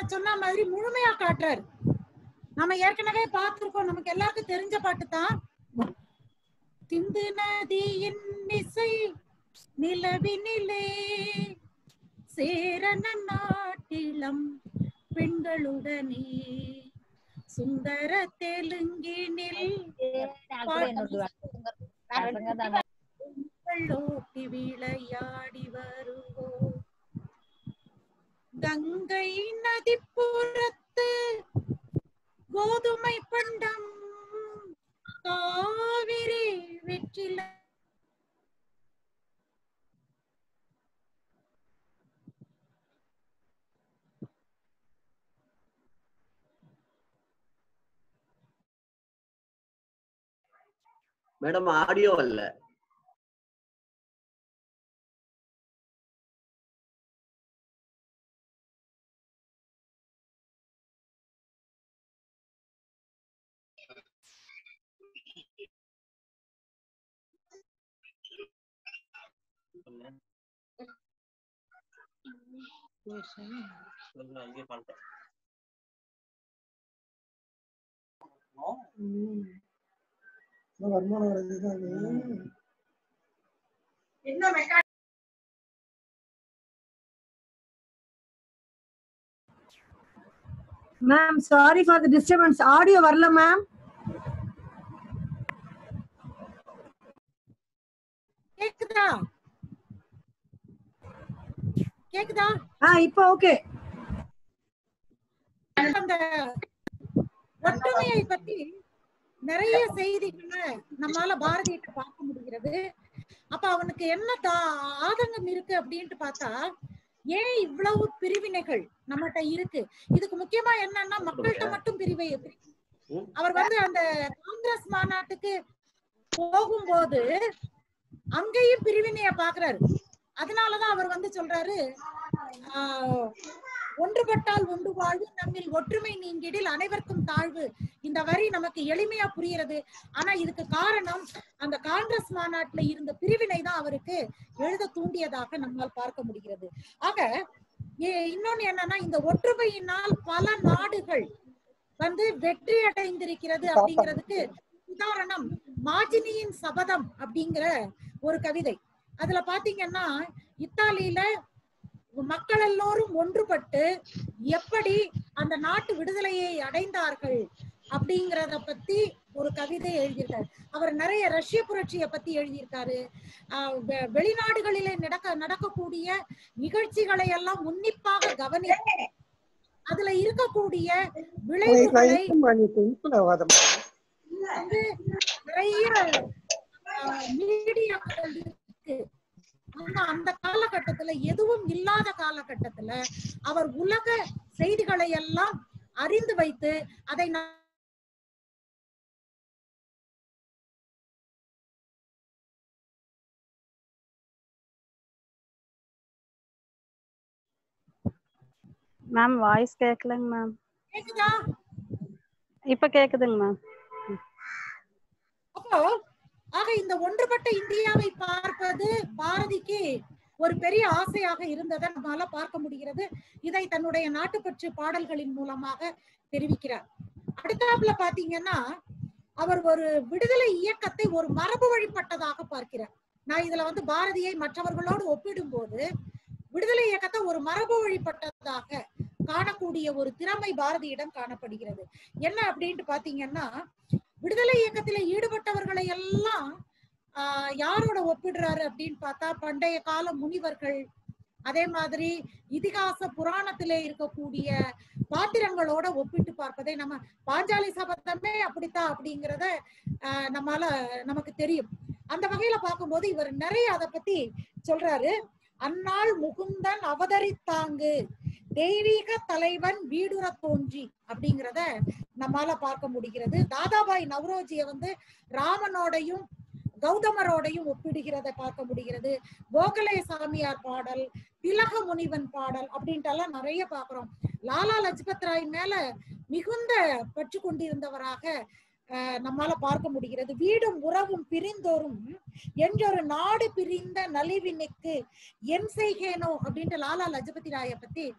நான் சொன்ன மாதிரி முழுமையா காட்டுறாரு நம்ம ஏற்கனவே பார்த்திருக்கோம் நமக்கு எல்லாருக்கும் தெரிஞ்ச பாட்டு தான் திந்து நதியின் இசை நிலவினிலே சேரன நாட்டிலம் பெண்களுடனே சுந்தர தெலுங்கினில் ஓட்டி விளையாடி வருவோம் கங்கை நதிப்புறத்து கோதுமை பண்டம் காவிரி வெற்றில மேடம் ஆடியோ இல்ல இங்கே பண்ணிட்டேன் வருமானம் வருதுதான் என்ன மெக்கா ma'am sorry for the disturbance audio வரல மேம் கேக்குதா கேக்குதா ஆ இப்போ ஓகே அந்த ஒற்றுமையை பத்தி நிறைய செய்திகளை நம்மால பாரதியிட்ட பார்க்க முடிகிறது அப்ப அவனுக்கு என்ன தா- ஆதங்கம் இருக்கு அப்படின்ட்டு பார்த்தா ஏன் இவ்வளவு பிரிவினைகள் நம்மகிட்ட இருக்கு இதுக்கு முக்கியமா என்னன்னா மக்கள்கிட்ட மட்டும் பிரிவை அவர் வந்து அந்த காங்கிரஸ் மாநாட்டுக்கு போகும்போது அங்கேயும் பிரிவினைய பாக்குறாரு அதனாலதான் அவர் வந்து சொல்றாரு ஆஹ், ஒன்றுபட்டால் ஒன்று வாழ்வு நம்மில் ஒற்றுமை நீங்கிடில் அனைவருக்கும் தாழ்வு இந்த வரி நமக்கு எளிமையா புரிகிறது ஆனா இதுக்கு காரணம் அந்த காங்கிரஸ் மாநாட்டுல இருந்த பிரிவினை தான் அவருக்கு எழுத தூண்டியதாக நம்மால் பார்க்க முடிகிறது ஆக இ- இன்னொன்னு என்னன்னா இந்த ஒற்றுமையினால் பல நாடுகள் வந்து வெற்றி அடைந்திருக்கிறது அப்படிங்கிறதுக்கு உதாரணம் மாஜினியின் சபதம் அப்படிங்கிற ஒரு கவிதை அதுல பாத்தீங்கன்னா இத்தாலியில மக்கள் எல்லோரும் ஒன்றுபட்டு எப்படி அந்த நாட்டு விடுதலையை அடைந்தார்கள் அப்படிங்கறத பத்தி ஒரு கவிதை எழுதியிருக்காரு அவர் நிறைய ரஷ்ய புரட்சியை பத்தி எழுதியிருக்காரு ஆஹ் வெ- வெளிநாடுகளிலே நடக்க நடக்கக்கூடிய நிகழ்ச்சிகளை எல்லாம் உன்னிப்பாக கவனி அதுல இருக்கக்கூடிய விளைவுகளை வந்து நிறைய மீடியாக்கள் இருக்கு ஆனா அந்த காலகட்டத்துல எதுவும் இல்லாத காலகட்டத்துல அவர் உலக செய்திகளை எல்லாம் அறிந்து வைத்து அதை நா- மேம் வாய்ஸ் கேட்கலங்க மேம் கேக்குதா இப்ப கேக்குதுங்க மேம் அப்போ ஆக இந்த ஒன்றுபட்ட இந்தியாவை பார்ப்பது பாரதிக்கு ஒரு பெரிய ஆசையாக இருந்ததை நம்மால பார்க்க முடிகிறது இதை தன்னுடைய நாட்டுப்பற்று பாடல்களின் மூலமாக தெரிவிக்கிறார் அடுத்தாப்புல பாத்தீங்கன்னா அவர் ஒரு விடுதலை இயக்கத்தை ஒரு மரபு வழிபட்டதாக பார்க்கிறார் நான் இதுல வந்து பாரதியை மற்றவர்களோடு ஒப்பிடும்போது விடுதலை இயக்கத்தை ஒரு மரபு வழிபட்டதாக காணக்கூடிய ஒரு திறமை பாரதியிடம் காணப்படுகிறது என்ன அப்படின்ட்டு பாத்தீங்கன்னா விடுதலை இயக்கத்துல ஈடுபட்டவர்களை எல்லாம் ஆஹ் யாரோட ஒப்பிடுறாரு அப்படின்னு பார்த்தா பண்டைய கால முனிவர்கள் அதே மாதிரி இதிகாச புராணத்திலே இருக்கக்கூடிய பாத்திரங்களோட ஒப்பிட்டு பார்ப்பதை நம்ம பாஞ்சாலி சபதமே அப்படித்தான் அப்படிங்கிறத ஆஹ் நம்மால நமக்கு தெரியும் அந்த வகையில பார்க்கும்போது இவர் நிறைய அதை பத்தி சொல்றாரு அந்நாள் முகுந்தன் அவதரித்தாங்கு தெய்வீக தலைவன் வீடுற தோன்றி அப்படிங்கிறத நம்மால பார்க்க முடிகிறது தாதாபாய் நவ்ரோஜிய வந்து ராமனோடையும் கௌதமரோடையும் ஒப்பிடுகிறத பார்க்க முடிகிறது கோகலே சாமியார் பாடல் திலக முனிவன் பாடல் அப்படின்ட்டு எல்லாம் நிறைய பாக்குறோம் லாலா லஜ்பத் ராய் மேல மிகுந்த பற்று கொண்டிருந்தவராக அஹ், நம்மால பார்க்க முடிகிறது வீடும் உறவும் பிரிந்தோறும் என்றொரு நாடு பிரிந்த நலிவினுக்கு என் செய்கேனோ அப்படின்ட்டு லாலா லஜபதி ராய பத்தி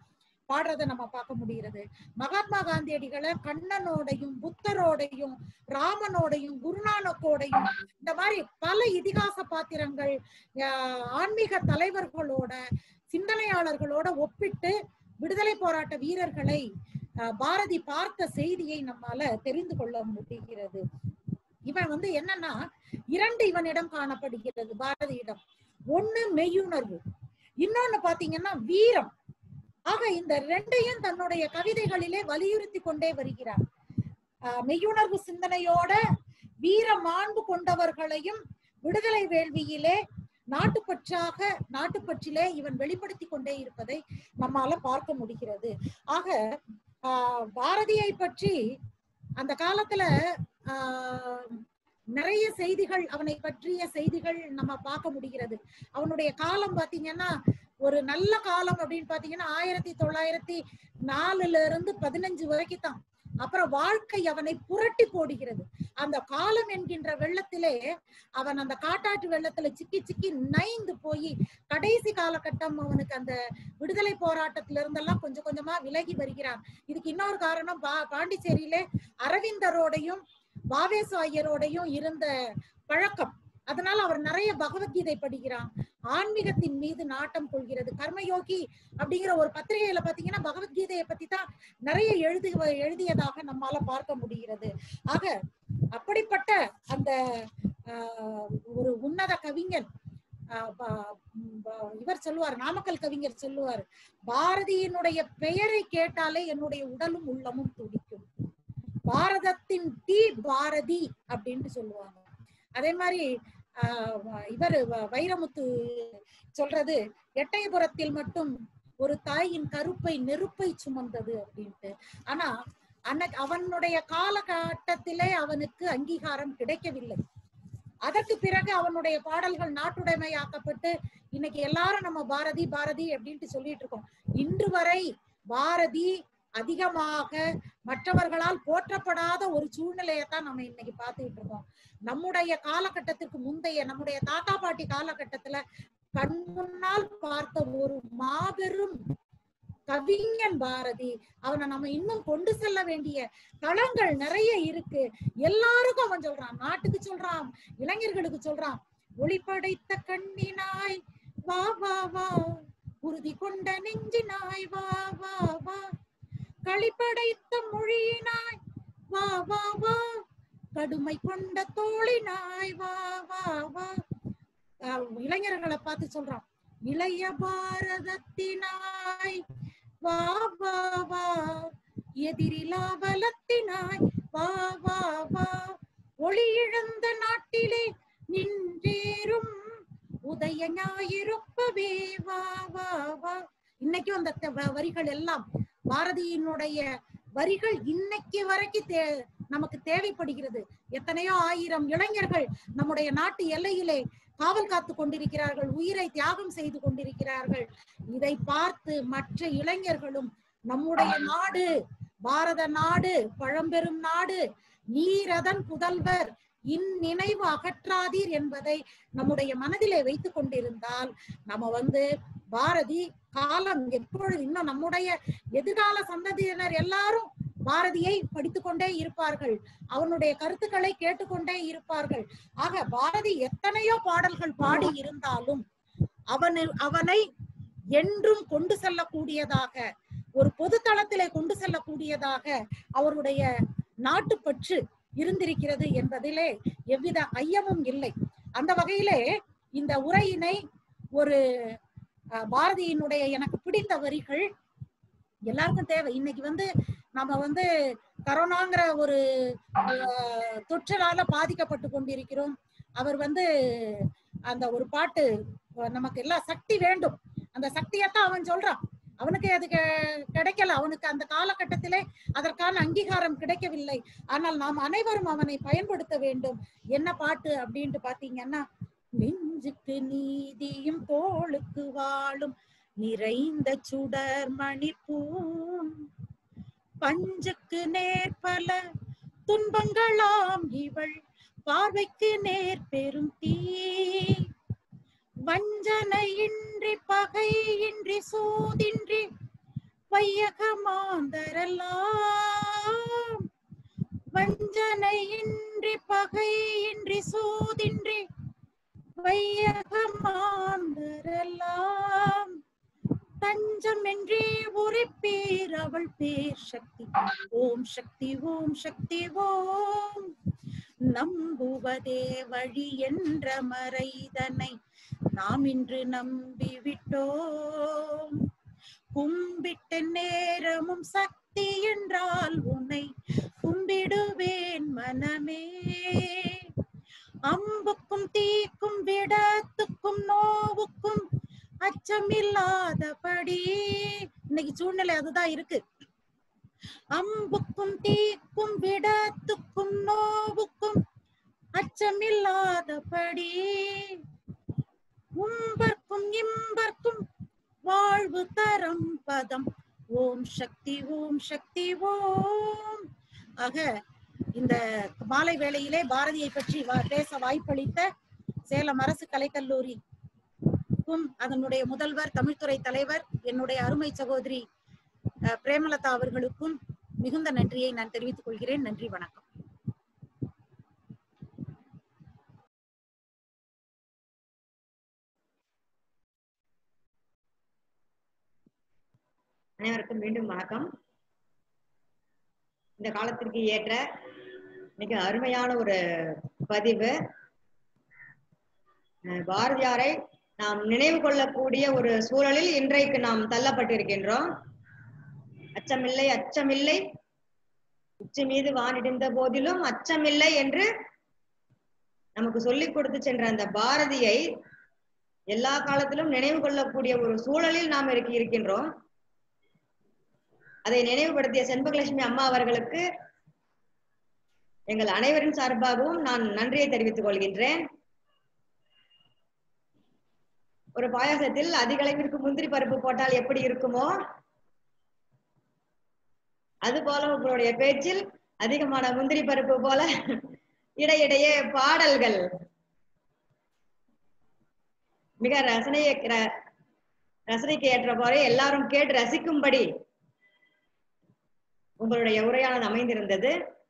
பாடுறதை நம்ம பார்க்க முடிகிறது மகாத்மா காந்தியடிகளை கண்ணனோடையும் புத்தரோடையும் ராமனோடையும் குருநானக்கோடையும் இந்த மாதிரி பல இதிகாச பாத்திரங்கள் ஆஹ் ஆன்மீக தலைவர்களோட சிந்தனையாளர்களோட ஒப்பிட்டு விடுதலை போராட்ட வீரர்களை ஆஹ் பாரதி பார்த்த செய்தியை நம்மால தெரிந்து கொள்ள முடிகிறது இவன் வந்து என்னன்னா இரண்டு இவனிடம் காணப்படுகிறது பாரதியிடம் ஒண்ணு மெய்யுணர்வு இன்னொன்னு பாத்தீங்கன்னா வீரம் ஆக இந்த ரெண்டையும் தன்னுடைய கவிதைகளிலே வலியுறுத்தி கொண்டே வருகிறார் ஆஹ் மெய்யுணர்வு சிந்தனையோட வீர மாண்பு கொண்டவர்களையும் விடுதலை வேள்வியிலே நாட்டுப்பற்றாக நாட்டுப்பற்றிலே இவன் வெளிப்படுத்தி கொண்டே இருப்பதை நம்மால பார்க்க முடிகிறது ஆக ஆஹ் பாரதியை பற்றி அந்த காலத்துல ஆஹ் நிறைய செய்திகள் அவனை பற்றிய செய்திகள் நம்ம பார்க்க முடிகிறது அவனுடைய காலம் பாத்தீங்கன்னா ஒரு நல்ல காலம் அப்படின்னு பாத்தீங்கன்னா ஆயிரத்தி தொள்ளாயிரத்தி நாலுல இருந்து பதினஞ்சு வரைக்கும் தான் அப்புறம் வாழ்க்கை அவனை புரட்டி போடுகிறது அந்த காலம் என்கின்ற வெள்ளத்திலே அவன் அந்த காட்டாற்று வெள்ளத்துல சிக்கி சிக்கி நைந்து போய் கடைசி காலகட்டம் அவனுக்கு அந்த விடுதலை போராட்டத்தில இருந்தெல்லாம் கொஞ்சம் கொஞ்சமா விலகி வருகிறான் இதுக்கு இன்னொரு காரணம் பா பாண்டிச்சேரியிலே அரவிந்தரோடையும் பாவேசு ஐயரோடையும் இருந்த பழக்கம் அதனால அவர் நிறைய பகவத்கீதை படிக்கிறான் ஆன்மீகத்தின் மீது நாட்டம் கொள்கிறது கர்மயோகி அப்படிங்கிற ஒரு பத்திரிகையில பாத்தீங்கன்னா பகவத்கீதையை பத்தி தான் நிறைய எழுதி எழுதியதாக நம்மால பார்க்க முடிகிறது ஆக அப்படிப்பட்ட அந்த ஆஹ், ஒரு உன்னத கவிஞன் ஆஹ், ப- ப- இவர் சொல்லுவார் நாமக்கல் கவிஞர் சொல்லுவார் பாரதியினுடைய பெயரை கேட்டாலே என்னுடைய உடலும் உள்ளமும் துடிக்கும் பாரதத்தின் டி பாரதி அப்படின்னு சொல்லுவாங்க அதே மாதிரி ஆஹ் இவர் வைரமுத்து சொல்றது எட்டயபுரத்தில் மட்டும் ஒரு தாயின் கருப்பை நெருப்பை சுமந்தது அப்படின்ட்டு ஆனா அன்னைக்கு அவனுடைய காலகட்டத்திலே அவனுக்கு அங்கீகாரம் கிடைக்கவில்லை அதற்கு பிறகு அவனுடைய பாடல்கள் நாட்டுடைமையாக்கப்பட்டு இன்னைக்கு எல்லாரும் நம்ம பாரதி பாரதி அப்படின்ட்டு சொல்லிட்டு இருக்கோம் இன்று வரை பாரதி அதிகமாக மற்றவர்களால் போற்றப்படாத ஒரு சூழ்நிலையை தான் நம்ம இன்னைக்கு பார்த்துக்கிட்டு இருக்கோம் நம்முடைய காலகட்டத்திற்கு முந்தைய நம்முடைய தாத்தா பாட்டி காலகட்டத்துல கண் முன்னால் பார்த்த ஒரு மாபெரும் கவிஞன் பாரதி அவனை நம்ம இன்னும் கொண்டு செல்ல வேண்டிய தளங்கள் நிறைய இருக்கு எல்லாருக்கும் அவன் சொல்றான் நாட்டுக்கு சொல்றான் இளைஞர்களுக்கு சொல்றான் ஒளி படைத்த கண்ணினாய் வா வா வா உறுதி கொண்ட நெஞ்சினாய் வா வா வா களிப்படைத்த மொழியினாய் வா வா வா கடுமை கொண்ட தோழினாய் வா வா வா அஹ் இளைஞர்களை பார்த்து சொல்றான் இளைய பாரதத்தினாய் வா வா வா எதிரிலா பலத்தினாய் வா வா வா ஒளி இழந்த நாட்டிலே நின்றேறும் உதய ஞாயிறுப்பவே வா வா வா இன்னைக்கும் அந்த த- வ- வரிகள் எல்லாம் பாரதியினுடைய வரிகள் இன்னைக்கு வரைக்கும் தே நமக்கு தேவைப்படுகிறது எத்தனையோ ஆயிரம் இளைஞர்கள் நம்முடைய நாட்டு எல்லையிலே காவல் காத்து கொண்டிருக்கிறார்கள் உயிரை தியாகம் செய்து கொண்டிருக்கிறார்கள் இதை பார்த்து மற்ற இளைஞர்களும் நம்முடைய நாடு பாரத நாடு பழம்பெரும் நாடு நீரதன் புதல்வர் இந்நினைவு அகற்றாதீர் என்பதை நம்முடைய மனதிலே வைத்துக் கொண்டிருந்தால் நம்ம வந்து பாரதி காலம் எப்பொழுது இன்னும் நம்முடைய எதிர்கால சந்ததியினர் எல்லாரும் பாரதியை படித்துக் கொண்டே இருப்பார்கள் அவனுடைய கருத்துக்களை கேட்டுக்கொண்டே இருப்பார்கள் ஆக பாரதி எத்தனையோ பாடல்கள் பாடி இருந்தாலும் அவனை அவனை என்றும் கொண்டு செல்லக்கூடியதாக ஒரு பொது தளத்திலே கொண்டு செல்லக்கூடியதாக அவருடைய நாட்டுப்பற்று இருந்திருக்கிறது என்பதிலே எவ்வித ஐயமும் இல்லை அந்த வகையிலே இந்த உரையினை ஒரு அஹ், பாரதியினுடைய எனக்கு பிடித்த வரிகள் எல்லாருக்கும் தேவை இன்னைக்கு வந்து நம்ம வந்து கரோனாங்கிற ஒரு அஹ், தொற்றினால பாதிக்கப்பட்டு கொண்டிருக்கிறோம் அவர் வந்து அந்த ஒரு பாட்டு அஹ், நமக்கு எல்லாம் சக்தி வேண்டும் அந்த சக்தியத்தான் அவன் சொல்றான் அவனுக்கு அது கெ- கிடைக்கல அவனுக்கு அந்த காலகட்டத்திலே அதற்கான அங்கீகாரம் கிடைக்கவில்லை ஆனால் நாம் அனைவரும் அவனை பயன்படுத்த வேண்டும் என்ன பாட்டு அப்படின்ட்டு பாத்தீங்கன்னா நெஞ்சுக்கு நீதியும் தோளுக்கு வாழும் நிறைந்த சுடர் மணிப்பூன் பஞ்சுக்கு நேர்பல துன்பங்களாம் இவள் பார்வைக்கு நேர் பெரும் தீ வஞ்சனையின்றி பகையின்றி சூதின்றி வையகமாந்தரெல்லாம் வஞ்சனையின்றி பகையின்றி சூதின்றி வையகமாந்தரெல்லாம் தஞ்சமின்றி உரைப்பீர் அவள் பேர் சக்தி ஓம் சக்தி ஓம் சக்தி ஓம் நம்புவதே வழி என்ற மறைதனை நாம் இன்று நம்பிவிட்டோம் கும்பிட்ட நேரமும் சக்தி என்றால் உன்னை கும்பிடுவேன் மனமே அம்புக்கும் தீக்கும் விடத்துக்கும் நோவுக்கும் அச்சமில்லாதபடி இன்னைக்கு சூழ்நிலை அதுதான் இருக்கு அம்புக்கும் தீக்கும் விடத்துக்கும் நோவுக்கும் அச்சமில்லாதபடி உம்பர்க்கும் இம்பர்க்கும் வாழ்வு தரம் பதம் ஓம் சக்தி ஓம் சக்தி ஓம் ஆக இந்த மாலை வேளையிலே பாரதியை பற்றி வா- பேச வாய்ப்பளித்த சேலம் அரசு கலைக்கல்லூரிக்கும் அதனுடைய முதல்வர் தமிழ்துறை தலைவர் என்னுடைய அருமை சகோதரி அஹ், பிரேமலதா அவர்களுக்கும் மிகுந்த நன்றியை நான் தெரிவித்துக் கொள்கிறேன் நன்றி வணக்கம் அனைவருக்கும் மீண்டும் வணக்கம் இந்த காலத்திற்கு ஏற்ற மிக அருமையான ஒரு பதிவு அஹ் பாரதியாரை நாம் நினைவு கொள்ளக்கூடிய ஒரு சூழலில் இன்றைக்கு நாம் தள்ளப்பட்டிருக்கின்றோம் அச்சமில்லை அச்சமில்லை உச்சி மீது வானிடிந்த போதிலும் அச்சமில்லை என்று நமக்கு சொல்லிக் கொடுத்து சென்ற அந்த பாரதியை எல்லா காலத்திலும் நினைவு கொள்ளக்கூடிய ஒரு சூழலில் நாம் இருக்க இருக்கின்றோம் அதை நினைவுபடுத்திய செண்பகலட்சுமி அம்மா அவர்களுக்கு எங்கள் அனைவரின் சார்பாகவும் நான் நன்றியை தெரிவித்துக் கொள்கின்றேன் ஒரு பாயாசத்தில் அதிக அளவிற்கு முந்திரி பருப்பு போட்டால் எப்படி இருக்குமோ அது போல உங்களுடைய பேச்சில் அதிகமான முந்திரி பருப்பு போல இடையிடையே பாடல்கள் மிக ரசனையை ர- ரசனைக்கு ஏற்றவாறு எல்லாரும் கேட்டு ரசிக்கும்படி உங்களுடைய உரையானது அமைந்திருந்தது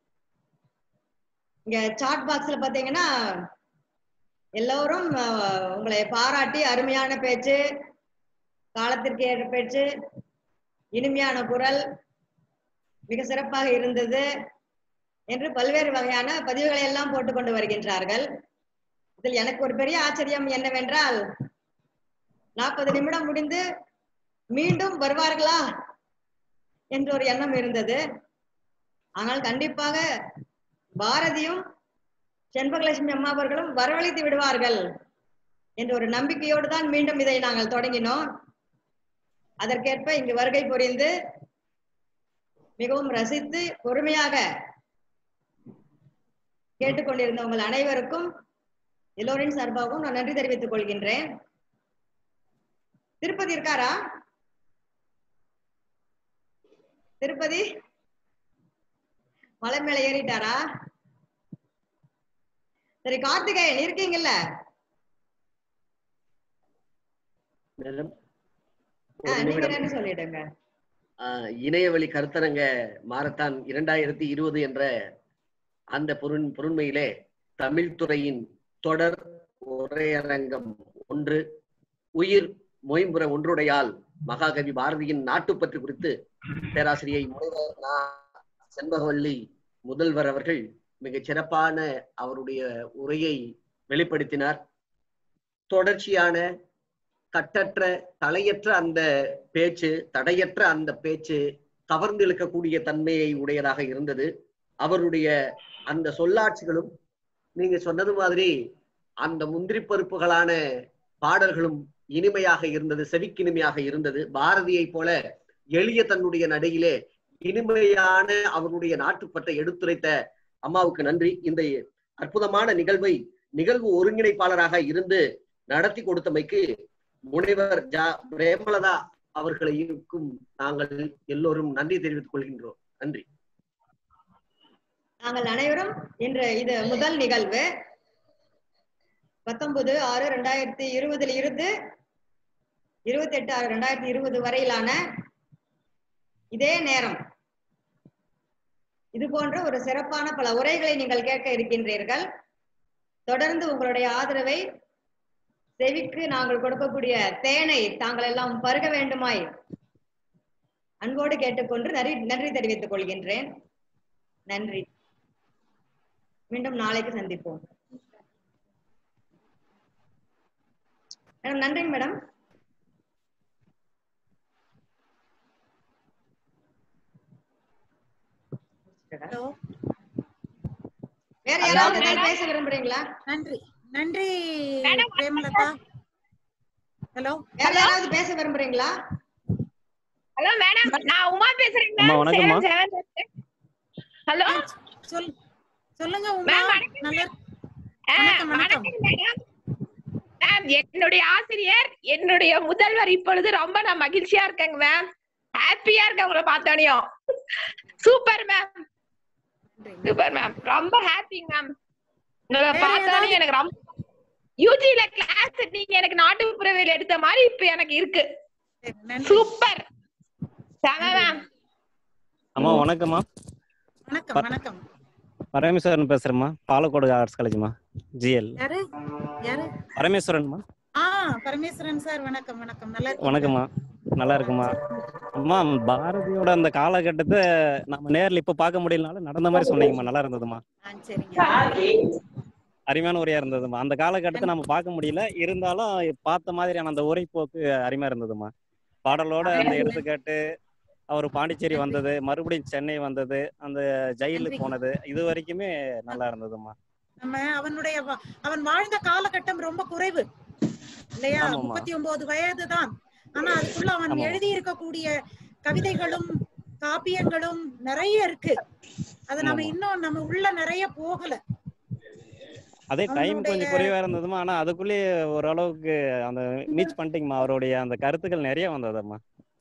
இங்க சாட் பாக்ஸ்ல பாத்தீங்கன்னா எல்லோரும் அஹ், உங்களை பாராட்டி அருமையான பேச்சு காலத்திற்கு ஏற்ற பேச்சு இனிமையான குரல் மிக சிறப்பாக இருந்தது என்று பல்வேறு வகையான பதிவுகளை எல்லாம் போட்டுக் கொண்டு வருகின்றார்கள் இதில் எனக்கு ஒரு பெரிய ஆச்சரியம் என்னவென்றால் நாற்பது நிமிடம் முடிந்து மீண்டும் வருவார்களா என்ற ஒரு எண்ணம் இருந்தது ஆனால் கண்டிப்பாக பாரதியும் செண்பகலட்சுமி அம்மா அவர்களும் வரவழைத்து விடுவார்கள் என்ற ஒரு நம்பிக்கையோடு தான் மீண்டும் இதை நாங்கள் தொடங்கினோம் அதற்கேற்ப இங்கு வருகை புரிந்து மிகவும் ரசித்து பொறுமையாக கேட்டுக்கொண்டிருந்த உங்கள் அனைவருக்கும் எல்லோரின் சார்பாகவும் நான் நன்றி தெரிவித்துக் கொள்கின்றேன் திருப்பதி இருக்காரா திருப்பதி மலை மேல ஏறிட்டாரா சரி கார்த்திகேயன் இருக்கீங்கல்ல மேடம் ஆ, ஒரு நீங்க நிமிடம் நன்றி சொல்லிடுங்க ஆஹ் இணையவழி கருத்தரங்க மாரத்தான் இரண்டாயிரத்தி இருபது என்ற அந்த பொருண் பொருண்மையிலே தமிழ் துறையின் தொடர் உரையரங்கம் ஒன்று உயிர் மொயம்புற ஒன்றுடையால் மகாகவி பாரதியின் நாட்டுப்பற்று குறித்து பேராசிரியை முனைவர் நா. செண்பகவல்லி முதல்வர் அவர்கள் மிகச் சிறப்பான அவருடைய உரையை வெளிப்படுத்தினார் தொடர்ச்சியான கட்டற்ற தலையற்ற அந்த பேச்சு தடையற்ற அந்த பேச்சு கவர்ந்து இழுக்கக்கூடிய தன்மையை உடையதாக இருந்தது அவருடைய அந்த சொல்லாட்சிகளும் நீங்க சொன்னது மாதிரி அந்த முந்திரி பருப்புகளான பாடல்களும் இனிமையாக இருந்தது செவிக்கினிமையாக இருந்தது பாரதியை போல எளிய தன்னுடைய நடையிலே இனிமையான அவருடைய நாட்டுப்பற்றை எடுத்துரைத்த அம்மாவுக்கு நன்றி இந்த அற்புதமான நிகழ்வை நிகழ்வு ஒருங்கிணைப்பாளராக இருந்து நடத்தி கொடுத்தமைக்கு முனைவர் ஜா பிரேமலதா அவர்களையும் நாங்கள் எல்லோரும் நன்றி தெரிவித்துக் கொள்கின்றோம் நன்றி நாங்கள் அனைவரும் இன்று இது முதல் நிகழ்வு பத்தொன்பது ஆறு ரெண்டாயிரத்தி இருபதுல இருந்து இருபத்தி எட்டு ஆறு ரெண்டாயிரத்தி இருபது வரையிலான இதே நேரம் இது போன்ற ஒரு சிறப்பான பல உரைகளை நீங்கள் கேட்க இருக்கின்றீர்கள் தொடர்ந்து உங்களுடைய ஆதரவை செவிக்கு நாங்கள் கொடுக்கக்கூடிய தேனை தாங்கள் எல்லாம் பருக வேண்டுமாய் அன்போடு கேட்டுக்கொண்டு நன்றி நன்றி தெரிவித்துக் கொள்கின்றேன் நன்றி மீண்டும் நாளைக்கு சந்திப்போம் மேடம் நன்றிங்க மேடம் ஹலோ வேற யாராவது ஏதாவது பேச விரும்புறீங்களா நன்றி நன்றி பிரேமலதா ஹலோ வேற யாராவது பேச விரும்புறீங்களா ஹலோ மேடம் நான் உமா பேசுறேன் அம்மா, மேம் வணக்கம்மா. சேலம் சேலம் ஹலோ சொல் சொல்லுங்க உமா மேம், வணக்கம் நல்ல ஆ, வணக்கம், வணக்கம். வணக்கம் மேடம் மேம் என்னுடைய ஆசிரியர் என்னுடைய முதல்வர் இப்பொழுது ரொம்ப நான் மகிழ்ச்சியா இருக்கேங்க மேம் ஹாப்பியா இருக்கேன் உங்களை பார்த்தோனையும் சூப்பர் மேம் சூப்பர் மேம் ரொம்ப ஹாப்பிங்க மேம் உங்களை வேற பார்த்தோன்னே ஏதாவது- எனக்கு ரொம்ப யூஜில கிளாஸ் நீங்க எனக்கு நாட்டுப்புறவியல் எடுத்த மாதிரி இப்ப எனக்கு இருக்கு சரி, நன்றி சூப்பர் செம மேம் அம்மா வணக்கம்மா வணக்கம் வணக்கம் பரமேஸ்வரன் பேசுறேம்மா பாலக்கோடு ஆர்ட்ஸ் காலேஜ்மா ஜிஎல் யாரு யாரு பரமேஸ்வரன்மா ஆ பரமேஸ்வரன் சார் வணக்கம் வணக்கம் நல்லா இருக்கீங்களா? வணக்கம்மா நல்லா இருக்குமா அம்மா பாரதியோட அந்த காலகட்டத்தை நம்ம நேர்ல இப்ப பார்க்க முடியலனாலும் நடந்த மாதிரி சொன்னீங்கம்மா நல்லா இருந்ததுமா ஆ, சரிங்க அருமையான உரையா இருந்ததுமா அந்த காலகட்டத்தை நம்ம பார்க்க முடியல இருந்தாலும் பார்த்த மாதிரியான அந்த உரைப்போக்கு அருமையா இருந்ததுமா பாடலோட அந்த எடுத்துக்காட்டு அவர் பாண்டிச்சேரி வந்தது மறுபடியும் சென்னை வந்தது அந்த ஜெயிலுக்கு நன்றி. போனது இது வரைக்குமே நல்லா இருந்ததுமா நம்ம அவனுடைய வா- அவன் வாழ்ந்த காலகட்டம் ரொம்ப குறைவு இல்லையா ஆமாம்மா. முப்பத்தி ஒன்பது வயது தான் ஆனா அதுக்குள்ள அவன் ஆமாம். எழுதி இருக்கக்கூடிய கவிதைகளும் காப்பியங்களும் நிறைய இருக்கு அது நம்ம ஆமாம்மா. இன்னும் நம்ம உள்ள நிறைய போகல அதே டைம் அவனுடைய- கொஞ்சம் குறைவா இருந்ததுமா ஆனா அதுக்குள்ளேயே ஓரளவுக்கு அந்த மீச் பண்ணிட்டீங்கம்மா அவருடைய அந்த கருத்துக்கள் நிறைய வந்ததம்மா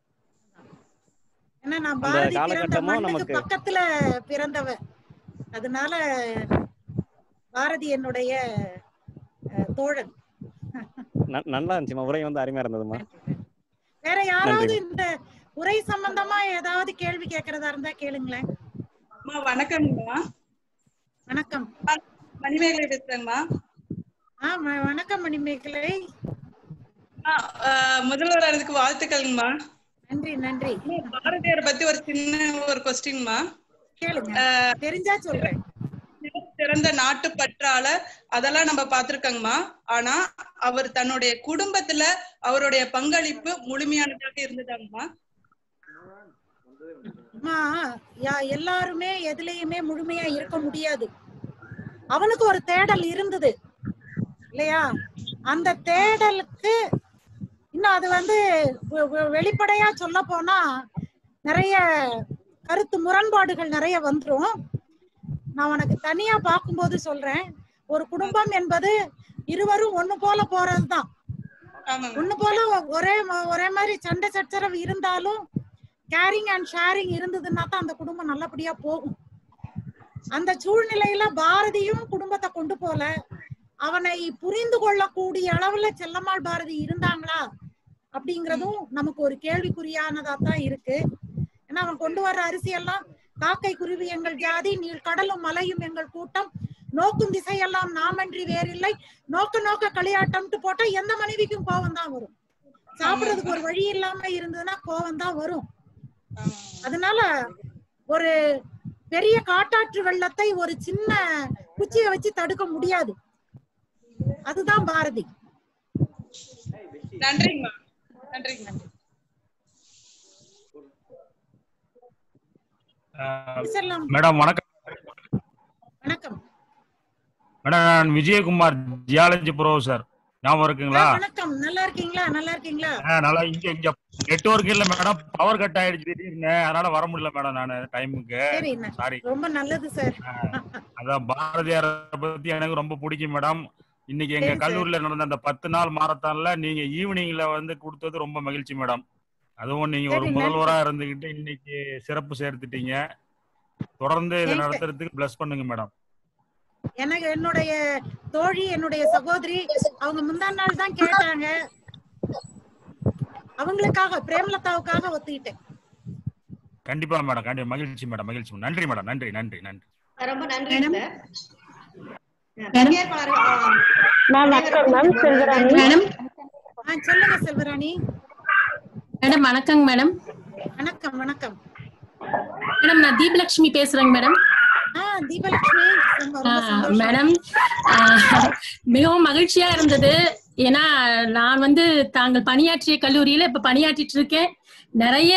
ஏன்னா நான் அந்த பாரதி பிறந்த காலகட்டமும் மண்ணுக்கு நமக்கு- பக்கத்துல பிறந்தவ அதனால பாரதி என்னுடைய அஹ், தோழன் ந- நல்லா இருந்துச்சுமா உரை வந்து அருமையா இருந்ததுமா வேற யாராவது நன்றி. இந்த உரை சம்பந்தமா ஏதாவது கேள்வி கேட்கறதா இருந்தா கேளுங்களேன் அம்மா வணக்கம்மா வணக்கம் மணிமேகலை பேசுறேங்கம்மா ஆ வ- வணக்கம் மணிமேகலை ஆ, ஆ, முதல்வர் அதுக்கு வாழ்த்துக்கள்ங்கம்மா நன்றி நன்றி அம்மா, பாரதியார் பத்தி ஒரு சின்ன ஒரு கொஸ்டின்மா கேளுங்க தெரிஞ்சா சொல்றேன் சிறந்த நாட்டு பற்றால அதெல்லாம் நம்ம பார்த்திருக்கோங்கம்மா ஆனா அவர் தன்னுடைய குடும்பத்துல அவருடைய பங்களிப்பு முழுமையானதாக இருந்ததாங்கம்மா அம்மா யா- எல்லாருமே எதுலயுமே முழுமையா இருக்க முடியாது அவனுக்கு ஒரு தேடல் இருந்தது இல்லையா அந்த தேடலுக்கு இன்னும் அது வந்து வெ- வெ- வெளிப்படையா சொல்ல போனா நிறைய கருத்து முரண்பாடுகள் நிறைய வந்துரும் நான் உனக்கு தனியா பார்க்கும்போது சொல்றேன் ஒரு குடும்பம் என்பது இருவரும் ஒண்ணு போல போறதுதான் ஆமாங்க ஒண்ணு போல ஒரே ம- ஒரே மாதிரி சண்டை சச்சரவு இருந்தாலும் கேரிங் அண்ட் ஷேரிங் இருந்ததுன்னா தான் அந்த குடும்பம் நல்லபடியா போகும் அந்த சூழ்நிலையில பாரதியும் குடும்பத்தை கொண்டு போல அவனை புரிந்து கொள்ளக்கூடிய அளவுல செல்லம்மாள் பாரதி இருந்தாங்களா அப்படிங்கறதும் நமக்கு ஒரு கேள்விக்குறியானதா தான் இருக்கு ஏன்னா அவன் கொண்டு வர்ற அரிசி எல்லாம் காக்கை குருவி எங்கள் ஜாதி நீள் கடலும் மலையும் எங்கள் கூட்டம் நோக்கும் திசையெல்லாம் நாமன்றி வேறில்லை நோக்க நோக்க களியாட்டம்ட்டு போட்டா எந்த மனைவிக்கும் கோவம் தான் வரும் சாப்பிடுறதுக்கு ஒரு வழி இல்லாம இருந்ததுன்னா கோவம் தான் வரும் அதனால ஒரு பெரிய காட்டாற்று வெள்ளத்தை ஒரு சின்ன குச்சியை வச்சு தடுக்க முடியாது அதுதான் பாரதி நன்றிங்கம்மா நன்றிங்கம்மா செல்லம் மேடம் வணக்கம் வணக்கம் மேடம் நான் விஜயகுமார் ஜியாலஜி ப்ரொஃபசர் ஞாபகம் இருக்குங்களா ஆ, வணக்கம் நல்லா இருக்கீங்களா நல்லா இருக்கீங்களா ஆ, நல்லா இங்க இங்க நெட்வொர்க் இல்ல மேடம் பவர் கட் ஆயிடுச்சு திடீர்னு அதனால வர முடியல மேடம் நான் டைமுக்கு சரி ந- சாரி ரொம்ப நல்லது சார் அதான் பாரதியார் பத்தி எனக்கு ரொம்ப பிடிக்கும் மேடம் இன்னைக்கு எங்க சரி, சரி. கல்லூரியில நடந்த அந்த பத்து நாள் மாரத்தான்ல நீங்க ஈவினிங்ல வந்து கொடுத்தது ரொம்ப மகிழ்ச்சி மேடம் அதுவும் நீங்க ஒரு சரி, நன்றி. முதல்வரா இருந்துகிட்டு இன்னைக்கு சிறப்பு சேர்த்துட்டீங்க தொடர்ந்து இதை Thank you. நடத்துறதுக்கு பிளஸ் பண்ணுங்க மேடம் எனக்கு என்னுடைய தோழி என்னுடைய சகோதரி அவங்க முந்தா நாள் தான் கேட்டாங்க அவங்களுக்காக பிரேமலதாவுக்காக ஒத்துக்கிட்டேன் கண்டிப்பா மேடம் கண்டிப்பா மகிழ்ச்சி மேடம் மகிழ்ச்சி மேடம். நன்றி மேடம் நன்றி நன்றி நன்றி ரொம்ப நன்றி மேடம். சார் பங்கேற்பாளர்கள் ஆ, மேம் வணக்கம் மேம் செல்வராணி மேடம் ஆ, சொல்லுங்க செல்வராணி மேடம் வணக்கங்க மேடம் வணக்கம் வணக்கம் மேடம் நான் தீபலட்சுமி பேசுறேங்க மேடம் ஆ தீபலட்சுமி ரொம்ப ரொம்ப ஆ, சந்தோஷம். மேடம் ஆ, மிகவும் மகிழ்ச்சியா இருந்தது ஏன்னா நான் வந்து தாங்கள் பணியாற்றிய கல்லூரியில இப்ப பணியாற்றிட்டு இருக்கேன் நிறைய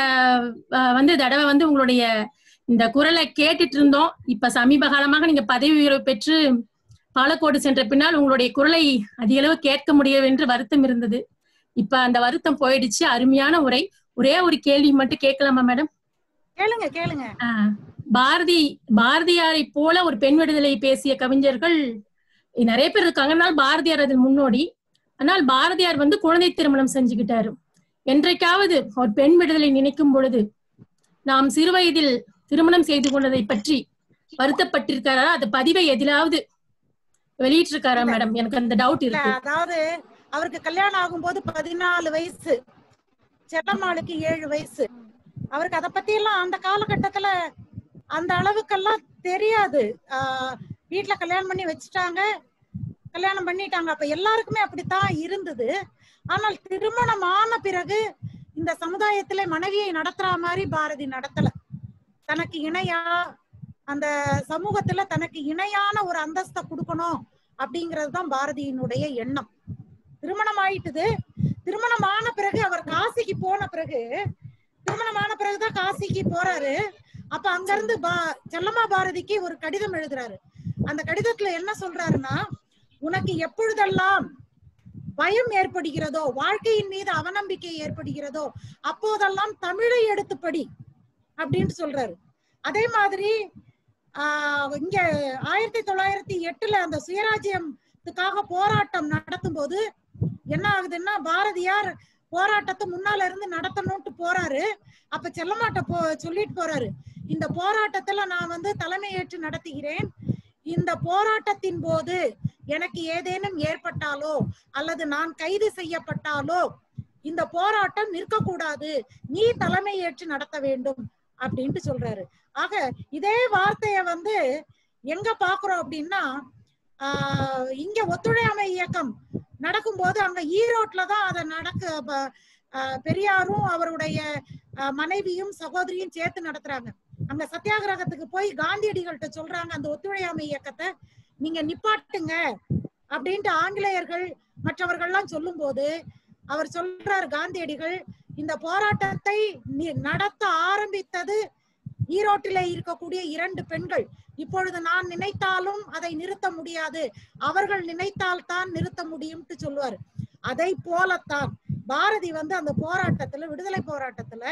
ஆ, வந்து தடவை வந்து உங்களுடைய இந்த குரலை கேட்டுட்டு இருந்தோம் இப்ப சமீப காலமாக நீங்க பதவி உயர்வு பெற்று பாலக்கோடு சென்ற பின்னால் உங்களுடைய குரலை அதிக அளவு கேட்க முடியவென்று வருத்தம் இருந்தது இப்ப அந்த வருத்தம் போயிடுச்சு அருமையான உரை ஒரே ஒரு கேள்வி மட்டும் கேட்கலாமா மேடம் கேளுங்க கேளுங்க ஆ, பாரதி பாரதியாரை போல ஒரு பெண் விடுதலை பேசிய கவிஞர்கள் நிறைய பேர் இருக்காங்க ஆனால் பாரதியார் அதில் முன்னோடி ஆனால் பாரதியார் வந்து குழந்தை திருமணம் செஞ்சுக்கிட்டாரு என்றைக்காவது ஒரு பெண் விடுதலை நினைக்கும் பொழுது நாம் சிறுவயதில் திருமணம் செய்து கொண்டதை பற்றி வருத்தப்பட்டிருக்காரா அந்த பதிவை எதிலாவது வெளியிட்டிருக்காரா மேடம் எனக்கு அந்த டவுட் இல்ல, இருக்கு அதாவது அவருக்கு கல்யாணம் ஆகும்போது பதினாலு வயசு செல்லம்மாளுக்கு ஏழு வயசு அவருக்கு அத பத்தி எல்லாம் அந்த காலகட்டத்துல அந்த அளவுக்கெல்லாம் தெரியாது ஆஹ் வீட்டுல கல்யாணம் பண்ணி வச்சுட்டாங்க கல்யாணம் பண்ணிட்டாங்க அப்ப எல்லாருக்குமே அப்படித்தான் இருந்தது ஆனால் திருமணம் ஆன பிறகு இந்த சமுதாயத்துல மனைவியை நடத்துற மாதிரி பாரதி நடத்தல தனக்கு இணையா அந்த சமூகத்துல தனக்கு இணையான ஒரு அந்தஸ்தை கொடுக்கணும் அப்படிங்கிறது தான் பாரதியினுடைய எண்ணம் திருமணம் ஆயிட்டுது திருமணம் ஆன பிறகு அவர் காசிக்கு போன பிறகு திருமணம் ஆன பிறகுதான் காசிக்கு போறாரு அப்ப அங்க இருந்து பா செல்லம்மா பாரதிக்கு ஒரு கடிதம் எழுதுறாரு அந்த கடிதத்துல என்ன சொல்றாருன்னா உனக்கு எப்பொழுதெல்லாம் பயம் ஏற்படுகிறதோ வாழ்க்கையின் மீது அவநம்பிக்கை ஏற்படுகிறதோ அப்போதெல்லாம் தமிழை எடுத்து படி அப்படின்னு சொல்றாரு அதே மாதிரி ஆஹ் இங்க ஆயிரத்தி தொள்ளாயிரத்தி எட்டுல அந்த சுயராஜ்யத்துக்காக போராட்டம் நடத்தும் போது என்ன ஆகுதுன்னா பாரதியார் போராட்டத்தை முன்னால இருந்து நடத்தணும்ட்டு போறாரு அப்ப செல்லமாட்ட போ சொல்லிட்டு போறாரு இந்த போராட்டத்துல நான் வந்து தலைமையேற்று நடத்துகிறேன் இந்த போராட்டத்தின் போது எனக்கு ஏதேனும் ஏற்பட்டாலோ அல்லது நான் கைது செய்யப்பட்டாலோ இந்த போராட்டம் நிற்கக்கூடாது நீ தலைமையேற்று நடத்த வேண்டும் அப்படின்ட்டு சொல்றாரு ஆக இதே வார்த்தைய வந்து எங்க பாக்குறோம் அப்படின்னா ஆஹ் இங்க ஒத்துழையாமை இயக்கம் நடக்கும்போது அங்க ஈரோட்ல தான் அதை நடக்க ப- ஆஹ் பெரியாரும் அவருடைய ஆஹ் மனைவியும் சகோதரியும் சேர்த்து நடத்துறாங்க அங்க சத்தியாகிரகத்துக்கு போய் காந்தியடிகள்கிட்ட சொல்றாங்க அந்த ஒத்துழையாமை இயக்கத்தை நீங்க நிப்பாட்டுங்க அப்படின்ட்டு ஆங்கிலேயர்கள் மற்றவர்கள்லாம் சொல்லும்போது அவர் சொல்றார் காந்தியடிகள் இந்த போராட்டத்தை நி- நடத்த ஆரம்பித்தது ஈரோட்டிலே இருக்கக்கூடிய இரண்டு பெண்கள் இப்பொழுது நான் நினைத்தாலும் அதை நிறுத்த முடியாது அவர்கள் நினைத்தால் தான் நிறுத்த முடியும்ட்டு சொல்லுவார் அதை போலத்தான் பாரதி வந்து அந்த போராட்டத்துல விடுதலை போராட்டத்துல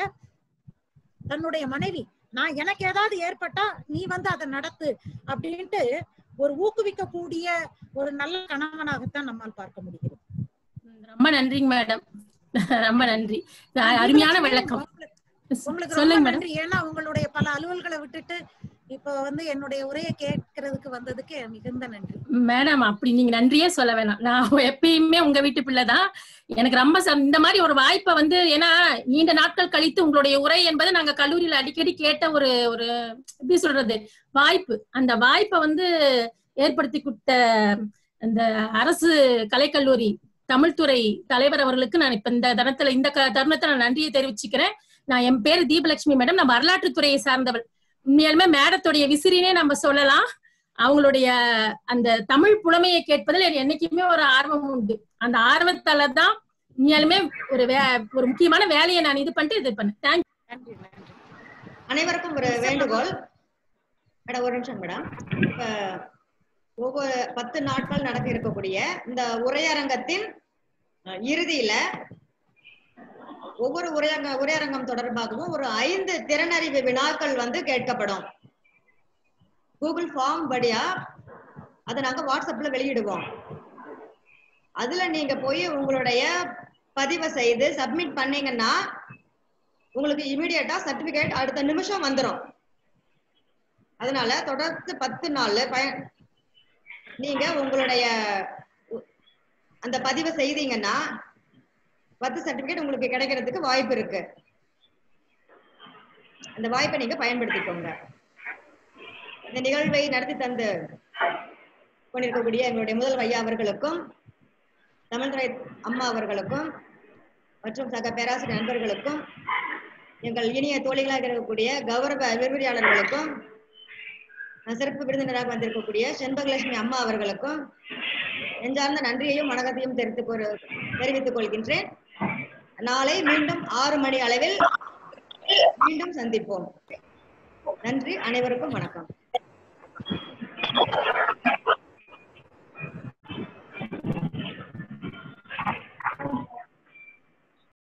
தன்னுடைய மனைவி நான் எனக்கு ஏதாவது ஏற்பட்டா நீ வந்து அதை நடத்து அப்படின்ட்டு ஒரு ஊக்குவிக்கக்கூடிய ஒரு நல்ல கணவனாகத்தான் நம்மால் பார்க்க முடிகிறது ரொம்ப நன்றிங்க மேடம் ரொம்ப நன்றி அருமையான விளக்கம் உங்களுக்கு சொல்லுங்க ரொம்ப மேடம் நன்றி ஏன்னா உங்களுடைய பல அலுவல்களை விட்டுட்டு இப்ப வந்து என்னுடைய உரையை கேட்கறதுக்கு வந்ததுக்கு மிகுந்த நன்றி மேடம் அப்படி நீங்க நன்றியே சொல்ல வேணாம் நான் எப்பயுமே உங்க வீட்டு பிள்ளைதான் எனக்கு ரொம்ப ச- இந்த மாதிரி ஒரு வாய்ப்பை வந்து ஏன்னா நீண்ட நாட்கள் கழித்து உங்களுடைய உரை என்பது நாங்க கல்லூரியில அடிக்கடி கேட்ட ஒரு ஒரு எப்படி சொல்றது வாய்ப்பு அந்த வாய்ப்பை வந்து ஏற்படுத்தி கொடுத்த அந்த அரசு கலைக்கல்லூரி தமிழ்துறை தலைவர் அவர்களுக்கு நான் இப்ப இந்த தருணத்துல இந்த க- தருணத்துல நான் நன்றியை தெரிவிச்சுக்கிறேன் நான் என் பேரு தீபலட்சுமி மேடம் நான் வரலாற்றுத் துறையை சார்ந்தவள் உண்மையாலுமே மேடத்துடைய விசிறினே நம்ம சொல்லலாம் அவங்களுடைய அந்த தமிழ் புலமையை கேட்பதில் எனக்கு என்னைக்குமே ஒரு ஆர்வம் உண்டு அந்த ஆர்வத்தால தான் உண்மையாலுமே ஒரு வே ஒரு முக்கியமான வேலையை நான் இது பண்ணிட்டு இது பண்ணேன் தேங்க்யூ நன்றி நன்றி அனைவருக்கும் ஒரு வேண்டுகோள் மேடம் ஒரு நிமிஷம் மேடம் இப்ப ஒவ்வொரு பத்து நாட்கள் நடக்க இருக்கக்கூடிய இந்த உரையரங்கத்தின் அஹ், இறுதியில ஒவ்வொரு உரையரங்க உரையரங்கம் தொடர்பாகவும் ஒரு ஐந்து திறனறிவு வினாக்கள் வந்து கேட்கப்படும் கூகுள் ஃபார்ம் படியா அதை நாங்க வாட்ஸ்அப்ல வெளியிடுவோம் அதுல நீங்க போய் உங்களுடைய பதிவை செய்து சப்மிட் பண்ணீங்கன்னா உங்களுக்கு இமிடியட்டா சர்டிபிகேட் அடுத்த நிமிஷம் வந்துரும் அதனால தொடர்ந்து பத்து நாள் பய நீங்க உங்களுடைய உ- அந்த பதிவை செய்தீங்கன்னா பத்து சர்டிபிகேட் உங்களுக்கு கிடைக்கிறதுக்கு வாய்ப்பு இருக்கு அந்த வாய்ப்பை நீங்க பயன்படுத்திக்கோங்க இந்த நிகழ்வை நடத்தி தந்து கொண்டிருக்கக்கூடிய எங்களுடைய முதல்வர் ஐயா அவர்களுக்கும் தமிழ்துறை அம்மா அவர்களுக்கும் மற்றும் சக பேராசிரியர் நண்பர்களுக்கும் எங்கள் இனிய தோழிகளாக இருக்கக்கூடிய கௌரவ விரிவுரையாளர்களுக்கும் அஹ் சிறப்பு விருந்தினராக வந்திருக்கக்கூடிய செண்பகலட்சுமி அம்மா அவர்களுக்கும் நெஞ்சார்ந்த நன்றியையும் வணக்கத்தையும் தெரிவித்துக் கொள்- தெரிவித்துக் கொள்கின்றேன் நாளை மீண்டும் ஆறு மணி அளவில் மீண்டும் சந்திப்போம் நன்றி அனைவருக்கும் வணக்கம்